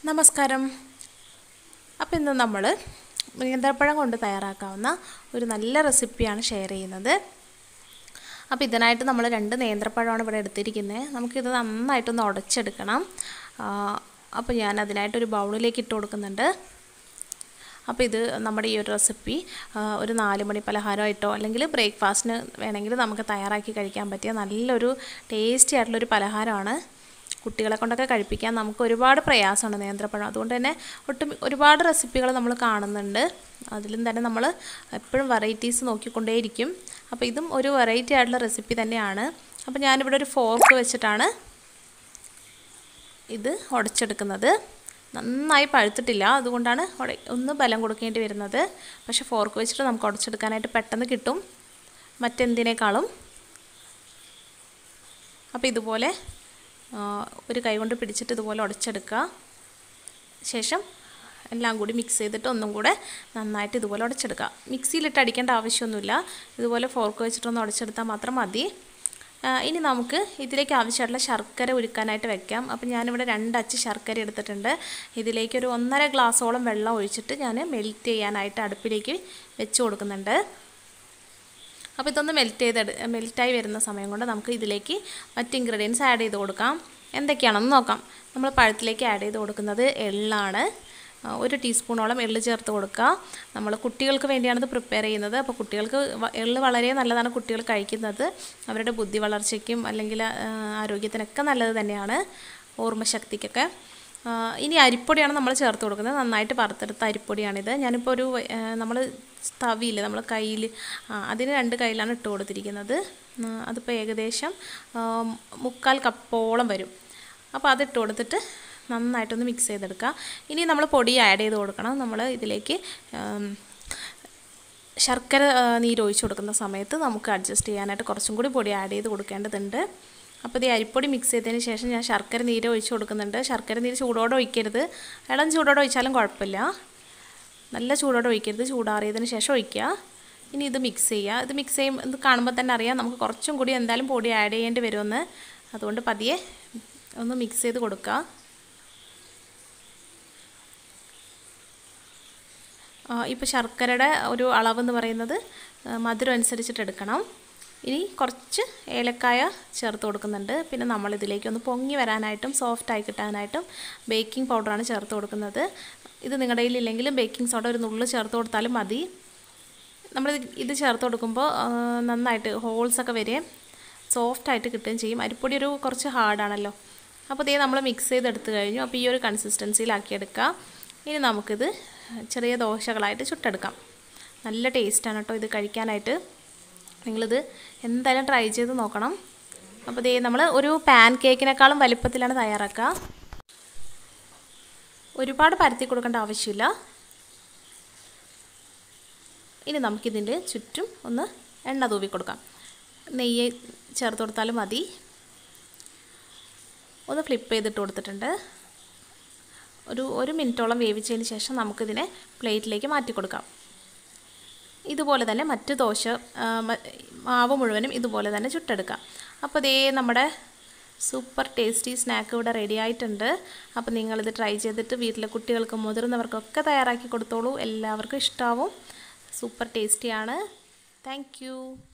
നമസ്കാരം അപ്പോൾ ഇന്ന് നമ്മൾ നേന്ത്രപ്പഴം കൊണ്ട് തയ്യാറാക്കാവുന്ന ഒരു നല്ല റെസിപ്പിയാണ് ഷെയർ ചെയ്യുന്നത് അപ്പോൾ ഇതിനായിട്ട് നമ്മൾ രണ്ട് നേന്ത്രപ്പഴമാണ് ഇവിടെ എടുത്തിരിക്കുന്നത് നമുക്കിത് നന്നായിട്ടൊന്ന് ഉടച്ചെടുക്കണം ആ, അപ്പോൾ ഞാൻ അതിനായിട്ടൊരു ബൗളിലേക്ക് ഇട്ട് കൊടുക്കുന്നുണ്ട് അപ്പോൾ ഇത് നമ്മുടെ ഈ ഒരു റെസിപ്പി ആ, ഒരു നാല് മണി പലഹാരമായിട്ടോ അല്ലെങ്കിൽ ബ്രേക്ക്ഫാസ്റ്റിന് വേണമെങ്കിൽ നമുക്ക് തയ്യാറാക്കി കഴിക്കാൻ പറ്റിയ നല്ലൊരു ടേസ്റ്റി ആയിട്ടുള്ളൊരു പലഹാരമാണ് കുട്ടികളെ കൊണ്ടൊക്കെ കഴിപ്പിക്കാൻ നമുക്ക് ഒരുപാട് പ്രയാസമാണ് നേന്ത്രപ്പഴം അതുകൊണ്ട് തന്നെ ഒട്ടും ഒരുപാട് റെസിപ്പികൾ നമ്മൾ കാണുന്നുണ്ട് അതിലും തന്നെ നമ്മൾ എപ്പോഴും വെറൈറ്റീസ് നോക്കിക്കൊണ്ടേയിരിക്കും അപ്പോൾ ഇതും ഒരു വെറൈറ്റി ആയിട്ടുള്ള റെസിപ്പി തന്നെയാണ് അപ്പോൾ ഞാനിവിടെ ഒരു ഫോർക്ക് വെച്ചിട്ടാണ് ഇത് ഉടച്ചെടുക്കുന്നത് നന്നായി പഴുത്തിട്ടില്ല അതുകൊണ്ടാണ് ഉട- ഒന്ന് ബലം കൊടുക്കേണ്ടി വരുന്നത് പക്ഷേ ഫോർക്ക് വെച്ചിട്ട് നമുക്ക് ഉടച്ചെടുക്കാനായിട്ട് പെട്ടെന്ന് കിട്ടും മറ്റെന്തിനേക്കാളും അപ്പോൾ ഇതുപോലെ ആ, ഒരു കൈ കൊണ്ട് പിടിച്ചിട്ട് ഇതുപോലെ ഉടച്ചെടുക്കുക ശേഷം എല്ലാം കൂടി മിക്സ് ചെയ്തിട്ട് ഒന്നും കൂടെ നന്നായിട്ട് ഇതുപോലെ ഉടച്ചെടുക്കുക മിക്സിയിലിട്ട് അടിക്കേണ്ട ആവശ്യമൊന്നുമില്ല ഇതുപോലെ ഫോർക്ക് വെച്ചിട്ടൊന്ന് ഉടച്ചെടുത്താൽ മാത്രം മതി ആ, ഇനി നമുക്ക് ഇതിലേക്ക് ആവശ്യമായിട്ടുള്ള ശർക്കര ഉരുക്കാനായിട്ട് വെക്കാം അപ്പം ഞാനിവിടെ രണ്ട് അച്ച് ശർക്കര എടുത്തിട്ടുണ്ട് ഇതിലേക്ക് ഒരു ഒന്നര ഗ്ലാസോളം വെള്ളം ഒഴിച്ചിട്ട് ഞാൻ മെൽറ്റ് ചെയ്യാനായിട്ട് അടുപ്പിലേക്ക് വെച്ച് കൊടുക്കുന്നുണ്ട് അപ്പോൾ ഇതൊന്ന് മെൽറ്റ് ചെയ്ത് മെൽറ്റായി വരുന്ന സമയം കൊണ്ട് നമുക്ക് ഇതിലേക്ക് മറ്റ് ഇൻഗ്രീഡിയൻസ് ആഡ് ചെയ്ത് കൊടുക്കാം എന്തൊക്കെയാണെന്ന് നോക്കാം നമ്മൾ പഴത്തിലേക്ക് ആഡ് ചെയ്ത് കൊടുക്കുന്നത് എള്ളാണ് ആ, ഒരു ടീസ്പൂണോളം എള്ള് ചേർത്ത് കൊടുക്കുക നമ്മൾ കുട്ടികൾക്ക് വേണ്ടിയാണ് ഇത് പ്രിപ്പയർ ചെയ്യുന്നത് അപ്പോൾ കുട്ടികൾക്ക് വ- എള്ള് വളരെ നല്ലതാണ് കുട്ടികൾ കഴിക്കുന്നത് അവരുടെ ബുദ്ധി വളർച്ചയ്ക്കും അല്ലെങ്കിൽ ആ, ആരോഗ്യത്തിനൊക്കെ നല്ലത് തന്നെയാണ് ഓർമ്മശക്തിക്കൊക്കെ ആ, ഇനി അരിപ്പൊടിയാണ് നമ്മൾ ചേർത്ത് കൊടുക്കുന്നത് നന്നായിട്ട് വറുത്തെടുത്ത അരിപ്പൊടിയാണിത് ഞാനിപ്പോൾ ഒരു നമ്മൾ തവിയിൽ നമ്മൾ കയ്യിൽ അതിന് രണ്ട് കയ്യിലാണ് ഇട്ട് കൊടുത്തിരിക്കുന്നത് ആ, അതിപ്പോൾ ഏകദേശം ആ, മുക്കാൽ കപ്പോളം വരും അപ്പോൾ അതിട്ട് കൊടുത്തിട്ട് നന്നായിട്ടൊന്ന് മിക്സ് ചെയ്തെടുക്കുക ഇനി നമ്മൾ പൊടി ആഡ് ചെയ്ത് കൊടുക്കണം നമ്മൾ ഇതിലേക്ക് ആം, ശർക്കര ആ, നീര് ഒഴിച്ച് കൊടുക്കുന്ന സമയത്ത് നമുക്ക് അഡ്ജസ്റ്റ് ചെയ്യാനായിട്ട് കുറച്ചും കൂടി പൊടി ആഡ് ചെയ്ത് കൊടുക്കേണ്ടതുണ്ട് അപ്പോൾ ഇത് അരിപ്പൊടി മിക്സ് ചെയ്തതിന് ശേഷം ഞാൻ ശർക്കര നീര് ഒഴിച്ച് കൊടുക്കുന്നുണ്ട് ശർക്കര നീര് ചൂടോടെ ഒഴിക്കരുത് ഇളം ചൂടോടെ ഒഴിച്ചാലും കുഴപ്പമില്ല നല്ല ചൂടോടെ ഒഴിക്കരുത് ചൂടാറിയതിന് ശേഷം ഒഴിക്കുക ഇനി ഇത് മിക്സ് ചെയ്യുക ഇത് മിക്സ് ചെയ്യും ഇത് കാണുമ്പോൾ തന്നെ അറിയാം നമുക്ക് കുറച്ചും കൂടി എന്തായാലും പൊടി ആഡ് ചെയ്യേണ്ടി വരുമെന്ന് അതുകൊണ്ട് പതിയെ ഒന്ന് മിക്സ് ചെയ്ത് കൊടുക്കുക ഇപ്പോൾ ശർക്കരയുടെ ഒരു അളവെന്ന് പറയുന്നത് ആ, മധുരം അനുസരിച്ചിട്ട് എടുക്കണം ഇനി കുറച്ച് ഏലക്കായ ചേർത്ത് കൊടുക്കുന്നുണ്ട് പിന്നെ നമ്മളിതിലേക്ക് ഒന്ന് പൊങ്ങി വരാനായിട്ടും സോഫ്റ്റായി കിട്ടാനായിട്ടും ബേക്കിംഗ് പൗഡറാണ് ചേർത്ത് കൊടുക്കുന്നത് ഇത് നിങ്ങളുടെ കയ്യിലില്ലെങ്കിൽ ബേക്കിംഗ് സോഡ ഒരു നുള്ളു ചേർത്ത് കൊടുത്താലും മതി നമ്മൾ ഇത് ചേർത്ത് കൊടുക്കുമ്പോൾ ആ, നന്നായിട്ട് ഹോൾസൊക്കെ വരികയും സോഫ്റ്റായിട്ട് കിട്ടുകയും ചെയ്യും അരിപ്പൊടി ഒരു കുറച്ച് ഹാർഡാണല്ലോ അപ്പോൾ ഇതേ നമ്മൾ മിക്സ് ചെയ്തെടുത്ത് കഴിഞ്ഞു അപ്പോൾ ഈ ഒരു കൺസിസ്റ്റൻസിയിലാക്കിയെടുക്കുക ഇനി നമുക്കിത് ചെറിയ ദോശകളായിട്ട് ചുട്ടെടുക്കാം നല്ല ടേസ്റ്റാണ് കേട്ടോ ഇത് കഴിക്കാനായിട്ട് നിങ്ങളിത് എന്തായാലും ട്രൈ ചെയ്ത് നോക്കണം അപ്പോൾ ഇതേ നമ്മൾ ഒരു പാൻ കേക്കിനേക്കാളും വലിപ്പത്തിലാണ് തയ്യാറാക്കുക ഒരുപാട് പരത്തി കൊടുക്കേണ്ട ആവശ്യമില്ല ഇനി നമുക്കിതിൻ്റെ ചുറ്റും ഒന്ന് എണ്ണ തൂവി കൊടുക്കാം നെയ്യ് ചേർത്ത് കൊടുത്താലും മതി ഒന്ന് ഫ്ലിപ്പ് ചെയ്തിട്ട് കൊടുത്തിട്ടുണ്ട് ഒരു ഒരു മിനിറ്റോളം വേവിച്ചതിന് ശേഷം നമുക്കിതിനെ പ്ലേറ്റിലേക്ക് മാറ്റി കൊടുക്കാം ഇതുപോലെ തന്നെ മറ്റ് ദോശ ആ, മ- മാവ് മുഴുവനും ഇതുപോലെ തന്നെ ചുട്ടെടുക്കാം അപ്പോൾ ഇതേ നമ്മുടെ സൂപ്പർ ടേസ്റ്റി സ്നാക്ക് ഇവിടെ റെഡി ആയിട്ടുണ്ട് അപ്പോൾ നിങ്ങളിത് ട്രൈ ചെയ്തിട്ട് വീട്ടിലെ കുട്ടികൾക്കും മുതിർന്നവർക്കൊക്കെ തയ്യാറാക്കി കൊടുത്തോളൂ എല്ലാവർക്കും ഇഷ്ടാവും സൂപ്പർ ടേസ്റ്റിയാണ് താങ്ക്